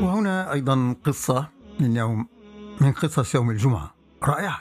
وهنا أيضا قصة من يوم من قصص يوم الجمعة رائعة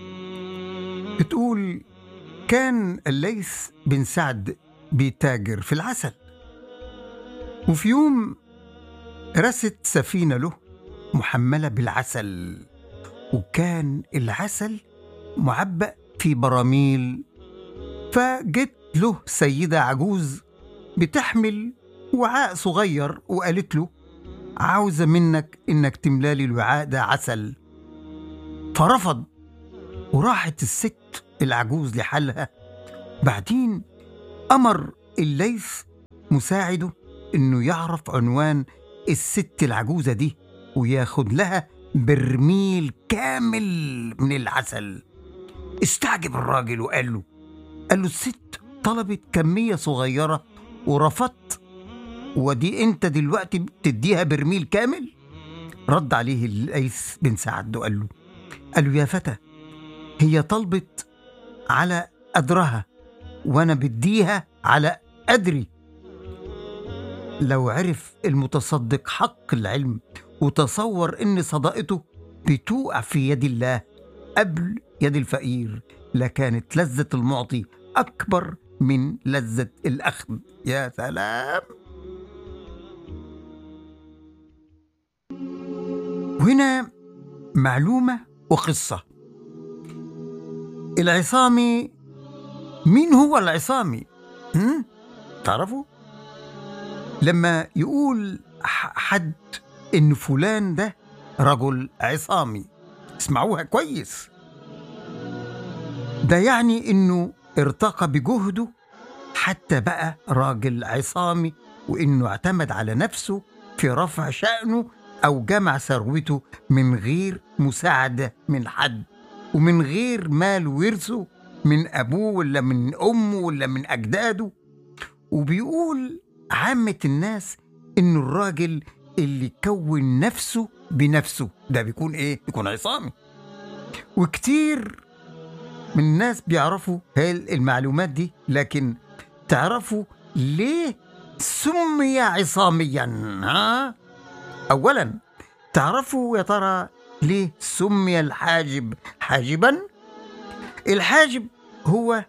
بتقول كان الليث بن سعد بيتاجر في العسل وفي يوم رست سفينة له محملة بالعسل وكان العسل معبأ في براميل فجت له سيدة عجوز بتحمل وعاء صغير وقالت له عاوزة منك إنك تملالي الوعاء ده عسل فرفض وراحت الست العجوز لحالها بعدين أمر الليث مساعده إنه يعرف عنوان الست العجوزة دي وياخد لها برميل كامل من العسل استعجب الراجل وقال له قال له الست طلبت كمية صغيرة ورفضت ودي انت دلوقتي بتديها برميل كامل رد عليه الليث بن سعد وقال له قال له يا فتى هي طلبت على قدرها وانا بديها على قدري لو عرف المتصدق حق العلم وتصور ان صدقته بتوقع في يد الله قبل يد الفقير لكانت لذة المعطي أكبر من لذة الأخذ يا سلام وهنا معلومة وقصة العصامي مين هو العصامي؟ هم؟ تعرفوا؟ لما يقول حد إن فلان ده رجل عصامي اسمعوها كويس ده يعني إنه ارتقى بجهده حتى بقى راجل عصامي وإنه اعتمد على نفسه في رفع شأنه أو جمع ثروته من غير مساعدة من حد ومن غير مال ورثه من أبوه ولا من أمه ولا من أجداده وبيقول عامة الناس إنه الراجل اللي كون نفسه بنفسه ده بيكون إيه؟ بيكون عصامي وكتير من الناس بيعرفوا هاي المعلومات دي لكن تعرفوا ليه سمي عصاميا ها؟ أولا تعرفوا يا ترى ليه سمي الحاجب حاجبا؟ الحاجب هو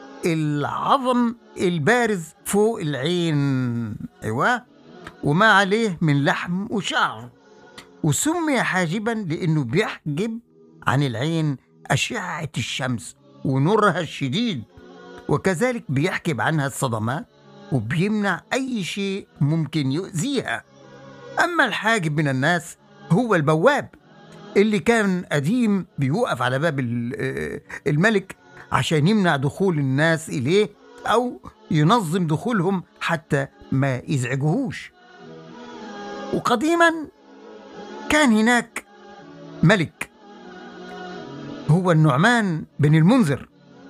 العظم البارز فوق العين ايوه وما عليه من لحم وشعر وسمي حاجبا لانه بيحجب عن العين اشعه الشمس ونورها الشديد وكذلك بيحجب عنها الصدمات وبيمنع اي شيء ممكن يؤذيها اما الحاجب من الناس هو البواب اللي كان قديم بيوقف على باب الملك عشان يمنع دخول الناس إليه أو ينظم دخولهم حتى ما يزعجوهوش وقديما كان هناك ملك هو النعمان بن المنذر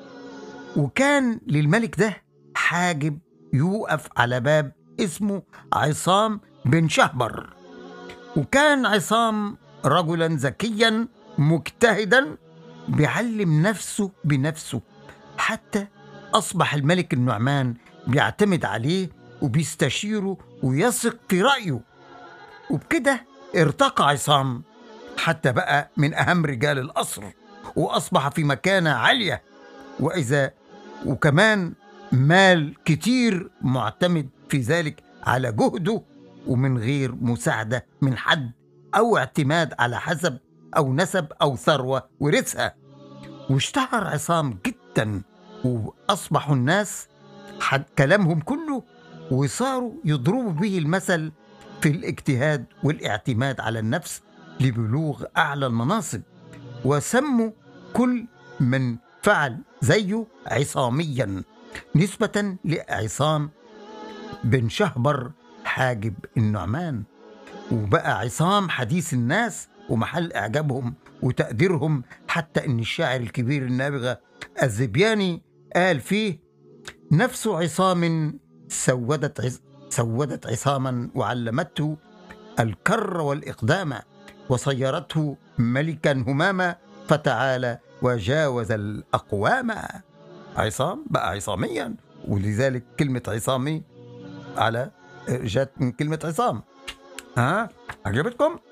وكان للملك ده حاجب يوقف على باب اسمه عصام بن شهبر وكان عصام رجلا ذكيا مجتهدا بيعلم نفسه بنفسه حتى أصبح الملك النعمان بيعتمد عليه وبيستشيره ويثق في رأيه وبكده ارتقى عصام حتى بقى من أهم رجال القصر وأصبح في مكانة عالية وإذا وكمان مال كتير معتمد في ذلك على جهده ومن غير مساعدة من حد أو اعتماد على حسب أو نسب أو ثروة ورثها واشتهر عصام جدا وأصبحوا الناس حد كلامهم كله وصاروا يضربوا به المثل في الاجتهاد والاعتماد على النفس لبلوغ أعلى المناصب وسموا كل من فعل زيه عصاميا نسبة لعصام بن شهبر حاجب النعمان وبقى عصام حديث الناس ومحل إعجابهم وتقديرهم حتى إن الشاعر الكبير النابغة الزبياني قال فيه نفس عصام سودت عز سودت عصاما وعلمته الكر والإقدام وصيرته ملكا هماما فتعالى وجاوز الأقوام عصام بقى عصاميا ولذلك كلمة عصامي على جات من كلمة عصام ها عجبتكم؟